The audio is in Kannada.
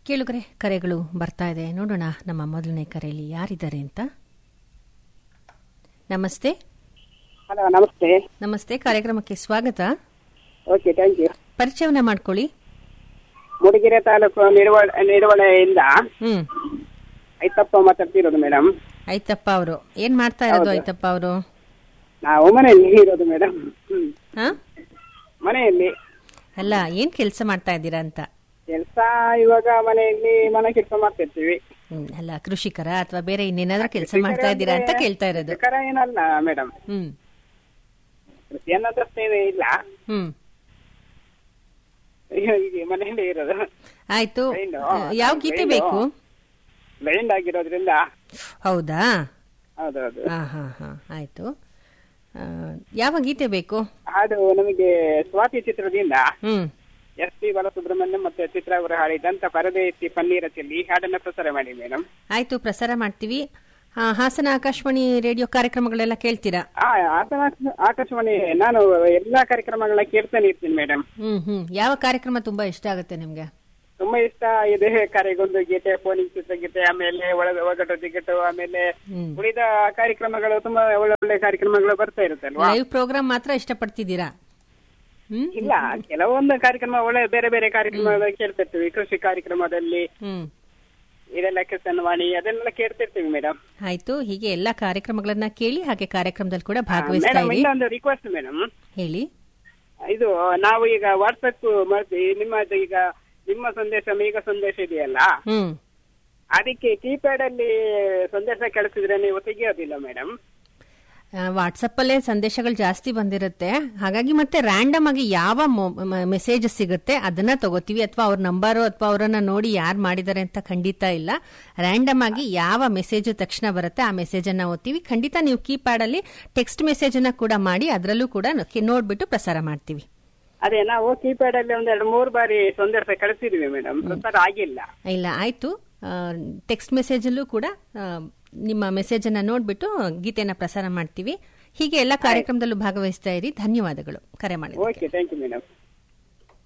ಕೇಳುಗರೆ ಕರೆಗಳು ಬರ್ತಾ ಇದೆ ನೋಡೋಣ ನಮ್ಮ ಮೊದಲನೇ ಕರೆಯಲ್ಲಿ ಯಾರಿದ್ದಾರೆ ಅಂತ ನಮಸ್ತೆ ಹಲೋ ನಮಸ್ತೆ ನಮಸ್ತೆ ಕಾರ್ಯಕ್ರಮಕ್ಕೆ ಸ್ವಾಗತ ಓಕೆ ಥ್ಯಾಂಕ್ ಯು ಪರಿಚಯವನ್ನ ಮಾಡ್ಕೊಳ್ಳಿ ಮೂಡಿಗೆರೆ ತಾಲೂಕು ನಿರ್ವಳ ನಿರ್ವಹಣೆಯಿಂದ ಹ್ಮ್ ಐತಪ್ಪ ಮಾತಾಡ್ತಿರೋದು ಮೇಡಮ್ ಆಯ್ತಪ್ಪ ಅವರು ಏನ್ ಮಾಡ್ತಾ ಇರೋದು ಹೌದು. ಆಯ್ತಪ್ಪ ಅವರು ನಾವು ಮನೆಯಲ್ಲಿ ಇರೋದು ಮೇಡಮ್ ಹ್ಮ್ ಹಾ ಮನೆಯಲ್ಲಿ ಅಲ್ಲ ಏನ್ ಕೆಲಸ ಮಾಡ್ತಾ ಇದ್ದೀರಾ ಅಂತ ಕೆಲಸ ಇವಾಗ ಮನೆಯಲ್ಲಿ ಮನೆ ಕೆಲಸ ಮಾಡ್ತಿರ್ತೀವಿ ಹ್ಮ್ ಅಲ್ಲ ಕೃಷಿಕರ ಅಥವಾ ಬೇರೆ ಇನ್ನೇನಾದ್ರೂ ಕೆಲಸ ಮಾಡ್ತಾ ಇದ್ದೀರಾ ಅಂತ ಕೇಳ್ತಾ ಇರೋದು ಕೃಷಿಕರ ಏನಲ್ಲ ಮೇಡಮ್ ಹ್ಮ್ ಕೃಷಿ ಅನ್ನೋದಷ್ಟೇನೇ ಇಲ್ಲ ಹ್ಮ್ ಈಗ ಮನೆಯಲ್ಲಿ ಇರೋದು ಆಯ್ತು ಲೈನು, ಯಾವ ಗೀತೆ ಲೈನು. ಬೇಕು ಬ್ಲೈಂಡ್ ಆಗಿರೋದ್ರಿಂದ ಹೌದಾ ಹೌದೌದು ಹಾ ಹಾ ಹಾ ಆಯ್ತು ಆ, ಯಾವ ಗೀತೆ ಬೇಕು ಅದು ನಮಗೆ ಸ್ವಾತಿ ಚಿತ್ರದಿಂದ ಹ್ಮ್ ಎಸ್ ಪಿ ಬಾಲಸುಬ್ರಹ್ಮಣ್ಯ ಮತ್ತೆ ಚಿತ್ರ ಅವರು ಹಾಡಿದಂತ ಪರದೆ ಎತ್ತಿ ಪನ್ನೀರ ಚೆಲ್ಲಿ ಈ ಹಾಡನ್ನ ಪ್ರಸಾರ ಮಾಡಿ ಮೇಡಮ್ ಆಯ್ತು ಪ್ರಸಾರ ಮಾಡ್ತೀವಿ ಆ, ಹಾಸನ ಆಕಾಶವಾಣಿ ರೇಡಿಯೋ ಕಾರ್ಯಕ್ರಮಗಳೆಲ್ಲ ಕೇಳ್ತೀರಾ ಆ ಆತನ ಆಕಾಶವಾಣಿ ನಾನು ಎಲ್ಲಾ ಕಾರ್ಯಕ್ರಮಗಳನ್ನ ಕೇಳ್ತಾನೆ ಇರ್ತೀನಿ ಮೇಡಮ್ ಹ್ಮ್ ಹ್ಮ್ ಯಾವ ಕಾರ್ಯಕ್ರಮ ತುಂಬಾ ಇಷ್ಟ ಆಗುತ್ತೆ ನಿಮ್ಗೆ ತುಂಬಾ ಇಷ್ಟ ಇದೆ ಕರೆಗೊಂದು ಗೀತೆ ಫೋನಿಂಗ್ ಚಿತ್ರಗೀತೆ ಆಮೇಲೆ ಒಳ ಒಗಟು ದಿಗಟು ಆಮೇಲೆ ಹ್ಮ್ ಉಳಿದ ಕಾರ್ಯಕ್ರಮಗಳು ತುಂಬಾ ಒಳ್ಳೆ ಒಳ್ಳೆ ಕಾರ್ಯಕ್ರಮಗಳು ಬರ್ತಾ ಇರುತ್ತೆ ಅಲ್ವಾ ಲೈವ್ ಪ್ರೋಗ್ರಾಮ್ ಮಾತ್ರ ಇಷ್ಟಪಡ್ತಿದ್ದೀರಾ ಹ್ಮ್ ಇಲ್ಲ ಕೆಲವೊಂದು ಕಾರ್ಯಕ್ರಮ ಒಳ್ಳೆ ಬೇರೆ ಬೇರೆ ಕಾರ್ಯಕ್ರಮ ಕೇಳ್ತಿರ್ತೀವಿ ಕೃಷಿ ಕಾರ್ಯಕ್ರಮದಲ್ಲಿ ಹ್ಮ್ ಇದೆಲ್ಲ ಕಿಸಾನ್ ವಾಣಿ ಅದನ್ನೆಲ್ಲ ಕೇಳ್ತಿರ್ತೀವಿ ಮೇಡಮ್ ಆಯ್ತು ಹೀಗೆ ಎಲ್ಲಾ ಕಾರ್ಯಕ್ರಮಗಳನ್ನ ಕೇಳಿ ಹಾಗೆ ಕಾರ್ಯಕ್ರಮದಲ್ಲಿ ಕೂಡ ಭಾಗವಹಿಸ್ತಾ ಮೇಡಮ್ ಇರಿ ಇನ್ನೊಂದು ರಿಕ್ವೆಸ್ಟ್ ಮೇಡಮ್ ಹೇಳಿ ಇದು ನಾವು ಈಗ ವಾಟ್ಸಪ್ ಮಾಡ್ತೀವಿ ನಿಮ್ಮದು ಈಗ ನಿಮ್ಮ ಸಂದೇಶ ಮೇಘ ಸಂದೇಶ ಇದೆಯಲ್ಲ ಹ್ಮ್ ಅದಕ್ಕೆ ಕೀಪ್ಯಾಡ್ ಅಲ್ಲಿ ಸಂದೇಶ ಕಳಿಸಿದ್ರೆ ನೀವು ತೆಗಿಯೋದಿಲ್ಲ ಮೇಡಮ್ ವಾಟ್ಸಪ್ ಅಲ್ಲೇ ಸಂದೇಶಗಳು ಜಾಸ್ತಿ ಬಂದಿರುತ್ತೆ ಹಾಗಾಗಿ ಮತ್ತೆ ರ್ಯಾಂಡಮ್ ಆಗಿ ಯಾವ ಮೆಸೇಜ್ ಸಿಗುತ್ತೆ ಅದನ್ನ ತಗೋತೀವಿ ಅಥವಾ ಅವ್ರ ನಂಬರು ಅಥವಾ ಅವರನ್ನ ನೋಡಿ ಯಾರು ಮಾಡಿದ್ದಾರೆ ಅಂತ ಖಂಡಿತ ಇಲ್ಲ ರ್ಯಾಂಡಮ್ ಆಗಿ ಯಾವ ಮೆಸೇಜ್ ತಕ್ಷಣ ಬರುತ್ತೆ ಆ ಮೆಸೇಜ್ ಅನ್ನ ಓದ್ತೀವಿ ಖಂಡಿತ ನೀವು ಕೀಪ್ಯಾಡ್ ಅಲ್ಲಿ ಟೆಕ್ಸ್ಟ್ ಮೆಸೇಜ್ ಅನ್ನ ಕೂಡ ಮಾಡಿ ಅದರಲ್ಲೂ ಕೂಡ ನ- ನೋಡ್ಬಿಟ್ಟು ಪ್ರಸಾರ ಮಾಡ್ತೀವಿ ಅದೇ ನಾವು ಕೀಪ್ಯಾಡ್ ಅಲ್ಲಿ ಒಂದೆರಡು ಮೂರು ಬಾರಿ ಸಂದೇಶ ಕಳಿಸಿದ್ವಿ ಮೇಡಮ್ ಪ್ರಸಾರ ಆಗಿಲ್ಲ ಇಲ್ಲ ಆಯ್ತು ಟೆಕ್ಸ್ಟ್ ಮೆಸೇಜಲ್ಲೂ ಕೂಡ ಆ, ನಿಮ್ಮ ಮೆಸೇಜ್ ಅನ್ನ ನೋಡ್ಬಿಟ್ಟು ಗೀತೆನ ಪ್ರಸಾರ ಮಾಡ್ತೀವಿ ಹೀಗೆ ಎಲ್ಲ ಕಾರ್ಯಕ್ರಮದಲ್ಲೂ ಭಾಗವಹಿಸ್ತಾ ಇರಿ ಧನ್ಯವಾದಗಳು ಕರೆ ಮಾಡಿ ಓಕೆ ಥ್ಯಾಂಕ್ ಯು ಮೇಡಮ್